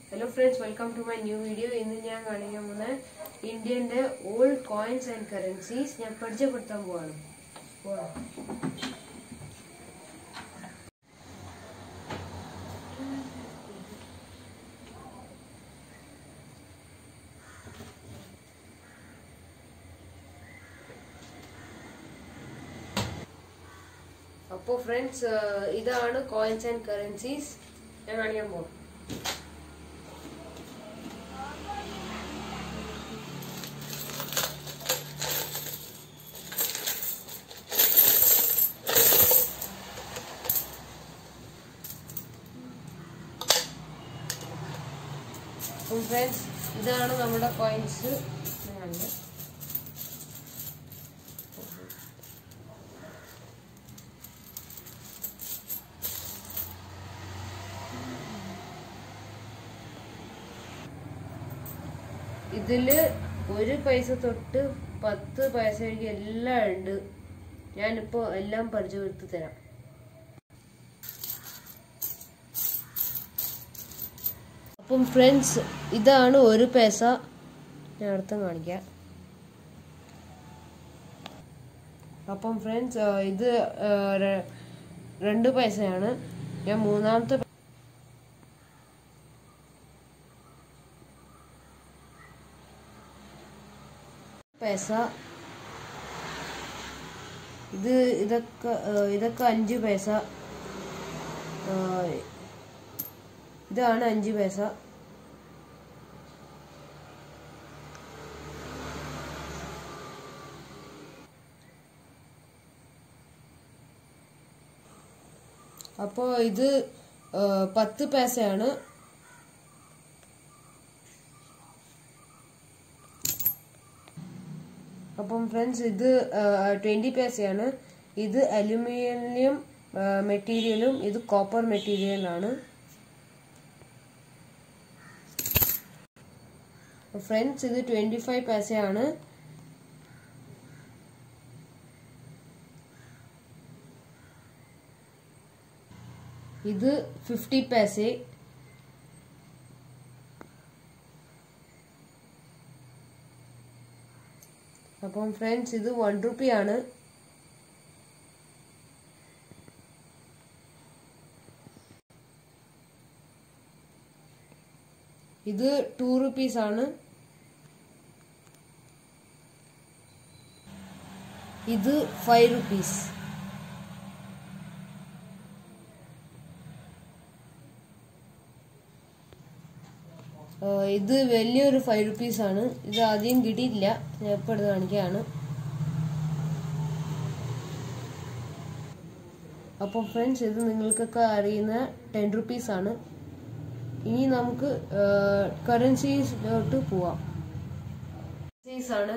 Hello friends welcome to my new video ഇന്ന് ഞാൻ കാണിക്കാൻ പോകുന്ന ഇന്ത്യൻ്റെ ഓൾഡ് കോയിൻസ് ആൻഡ് കറൻസീസ് ഞാൻ പരിചയപ്പെടുത്താൻ പോവാണ് പോവാം. അപ്പോൾ ഫ്രണ്ട്സ് ഇതാണ് കോയിൻസ് ആൻഡ് കറൻസീസ് ഞാൻ കാണിക്കാൻ പോകും അപ്പം ഫ്രണ്ട്സ് ഇതാണ് നമ്മുടെ കോയിൻസ് ഇതില് ഒരു പൈസ തൊട്ട് പത്ത് പൈസ വരെയ്ക്ക് എല്ലാം ഉണ്ട് ഞാനിപ്പോ എല്ലാം പരിചയപ്പെടുത്തി തരാം അപ്പം ഫ്രണ്ട്സ് ഇതാണ് ഒരു പൈസ ഞാൻ അടുത്തും കാണിക്കാം അപ്പം ഫ്രണ്ട്സ് ഇത് ആ, ര- രണ്ട് പൈസയാണ് ഞാൻ മൂന്നാമത്തെ പൈസ ഇത് ഇതൊക്കെ ആ, ഇതൊക്കെ അഞ്ച് പൈസ ആ, ഇതാണ് അഞ്ച് പൈസ അപ്പോൾ ഇത് ആ, പത്ത് പൈസയാണ് അപ്പം ഫ്രണ്ട്സ് ഇത് ട്വന്റി പൈസയാണ് ഇത് അലുമിനിയം മെറ്റീരിയലും ഇത് കോപ്പർ മെറ്റീരിയലാണ് ഫ്രണ്ട്സ് ഇത് ട്വന്റി ഫൈവ് പൈസയാണ് ഇത് ഫിഫ്റ്റി പൈസ അപ്പം ഫ്രണ്ട്സ് ഇത് വൺ റുപ്പി ആണ് ഇത് ടു റുപ്പീസ് ആണ് ഇത് ഫൈവ് റുപ്പീസ് ഇത് വലിയൊരു ഫൈവ് റുപ്പീസ് ആണ് ഇത് ആദ്യം കിട്ടിയിട്ടില്ല ഞാൻ ഇപ്പോൾ എടുത്ത് കാണിക്കുകയാണ് അപ്പോൾ ഫ്രണ്ട്സ് ഇത് നിങ്ങൾക്കൊക്കെ അറിയുന്ന ടെൻ റുപ്പീസ് ആണ് ഇനി നമുക്ക് കറൻസീസിലോട്ട് പോവാം കറൻസീസ് ആണ്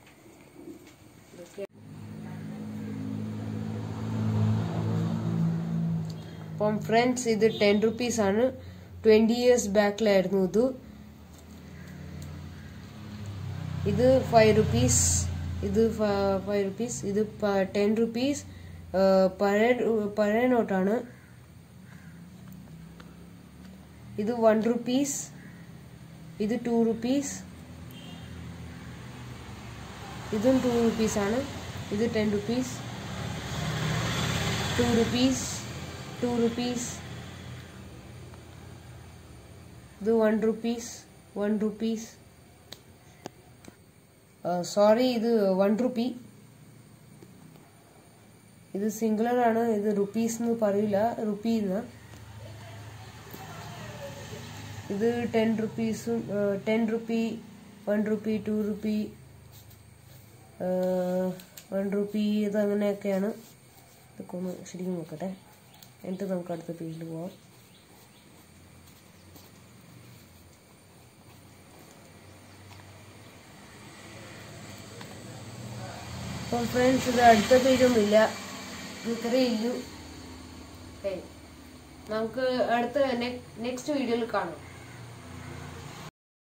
അപ്പം ഫ്രണ്ട്സ് ഇത് ടെൻ റുപ്പീസ് ആണ് ട്വന്റി ഇയേഴ്സ് ബാക്കിലായിരുന്നു ഇത് ഇത് ഫൈവ് റുപ്പീസ് ഇത് ഫൈവ് റുപ്പീസ് ഇത് ടെൻ റുപ്പീസ് പഴയ പഴയ നോട്ടാണ് ഇത് വൺ റുപ്പീസ് ഇത് ടു റുപ്പീസ് ഇതും ടു റുപ്പീസ് ആണ് ഇത് ten rupees two rupees two rupees ഇത് one rupees one rupees sorry ഇത് വൺ റുപ്പി ഇത് സിംഗുലർ ആണ് ഇത് റുപ്പീസ് എന്ന് പറയില്ല റുപ്പി എന്ന് ഇത് ടെൻ റുപ്പീസും ten rupee one rupee two rupee one rupee ഇത് അങ്ങനെയൊക്കെയാണ് ഇതൊക്കെ ഒന്ന് ശരിക്കും നോക്കട്ടെ എന്നിട്ട് നമുക്ക് അടുത്ത പേജിൽ പോവാം അപ്പം ഫ്രണ്ട്സ് ഇത് അടുത്ത പേജൊന്നും ഇല്ല ഇത്രേ ഇല്ലു നമുക്ക് അടുത്ത നെക്സ്റ്റ് വീഡിയോയിൽ കാണാം